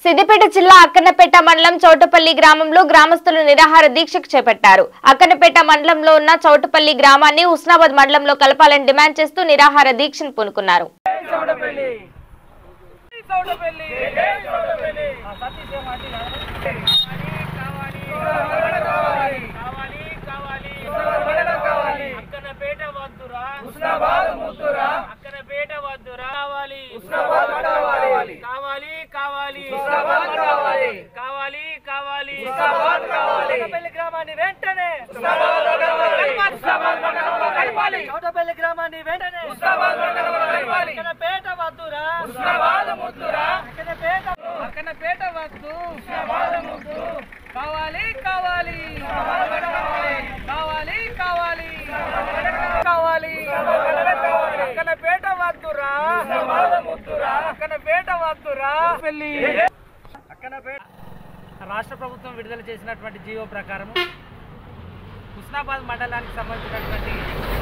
సిద్దిపేట జిల్లా అక్కన్నపేట మండలం చౌటపల్లి గ్రామంలో గ్రామస్తులు నిరాహార దీక్షకు చేపట్టారు అక్కన్నపేట మండలంలో ఉన్న చౌటపల్లి గ్రామాన్ని హుస్నాబాద్ మండలంలో కలపాలని డిమాండ్ చేస్తూ నిరాహార దీక్షను పూనుకున్నారు చౌడపల్లి చౌడపల్లి ఆ, సతీష్ ఏం అంటే కావాలి కావాలి కావాలి కావాలి కావాలి అక్కనపేట వద్దురా ఉస్నాబాద్ ముద్దురా అక్కనపేట వద్దురా కావాలి ఉస్నాబాద్ కావాలి కావాలి కావాలి ఉస్నాబాద్ కావాలి కావాలి కావాలి ఉస్నాబాద్ కావాలి చౌడపల్లి గ్రామాన్ని వెంటనే ఉస్నాబాద్ కావాలి ఉస్నాబాద్ కలపాలి చౌడపల్లి గ్రామాన్ని వెంటనే ఉస్నాబాద్ కలపాలి అక్కనపేట వద్దురా ఉస్నాబాద్ ముద్దురా అక్కనపేట అక్కనపేట వద్దు ఉస్నాబాద్ ముద్దు కావాలి కావాలి కావాలి కావాలి కావాలి అక్కనపేట వద్దురా ముద్దురా అక్కనపేట వద్దురా పెళ్లి అక్కనపేట రాష్ట్ర ప్రభుత్వం విడుదల చేసినటువంటి జీవో ప్రకారం హుస్నాబాద్ మండలానికి సంబంధించినటువంటి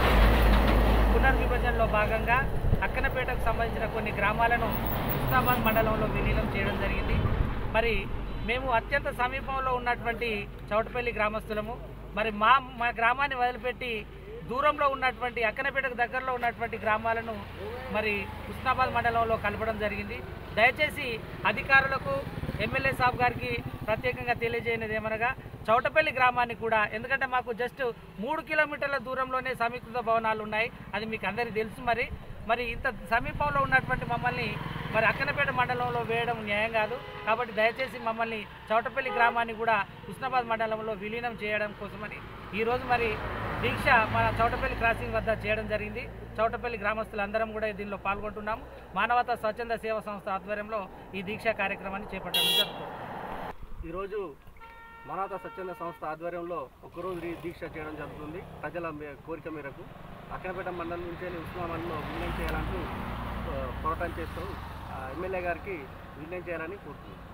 పునర్విభజనలో భాగంగా అక్కనపేటకు సంబంధించిన కొన్ని గ్రామాలను హుస్నాబాద్ మండలంలో విలీనం చేయడం జరిగింది మరి మేము అత్యంత సమీపంలో ఉన్నటువంటి చౌటపల్లి గ్రామస్తులము మరి మా మా గ్రామాన్ని వదిలిపెట్టి దూరంలో ఉన్నటువంటి అక్కనపేటకు దగ్గరలో ఉన్నటువంటి గ్రామాలను మరి హుస్నాబాద్ మండలంలో కలపడం జరిగింది దయచేసి అధికారులకు ఎమ్మెల్యే సాబ్ గారికి ప్రత్యేకంగా తెలియజేయనిది ఏమనగా చౌటపల్లి గ్రామాన్ని కూడా ఎందుకంటే మాకు జస్ట్ మూడు కిలోమీటర్ల దూరంలోనే సమీకృత భవనాలు ఉన్నాయి అది మీకు అందరికీ తెలుసు మరి మరి ఇంత సమీపంలో ఉన్నటువంటి మమ్మల్ని మరి అక్కనపేట మండలంలో వేయడం న్యాయం కాదు కాబట్టి దయచేసి మమ్మల్ని చౌటపల్లి గ్రామాన్ని కూడా హుస్నాబాద్ మండలంలో విలీనం చేయడం కోసమని ఈరోజు మరి దీక్ష మన చౌటపల్లి క్రాసింగ్ వద్ద చేయడం జరిగింది చౌటపల్లి గ్రామస్తులందరం కూడా దీనిలో పాల్గొంటున్నాము మానవతా స్వచ్ఛంద సేవా సంస్థ ఆధ్వర్యంలో ఈ దీక్షా కార్యక్రమాన్ని చేపట్టడం జరుగుతుంది ఈరోజు మానవతా స్వచ్ఛంద సంస్థ ఆధ్వర్యంలో ఒకరోజు ఈ దీక్ష చేయడం జరుగుతుంది ప్రజల మే- కోరిక మేరకు అక్కనపేట మండలం నుంచి వెళ్ళి ఉస్మానాబాద్లో విలీనం చేయాలంటూ ఆ, పోరాటం చేస్తూ ఆ, ఎమ్మెల్యే గారికి విలీనం చేయాలని కోరుతున్నాం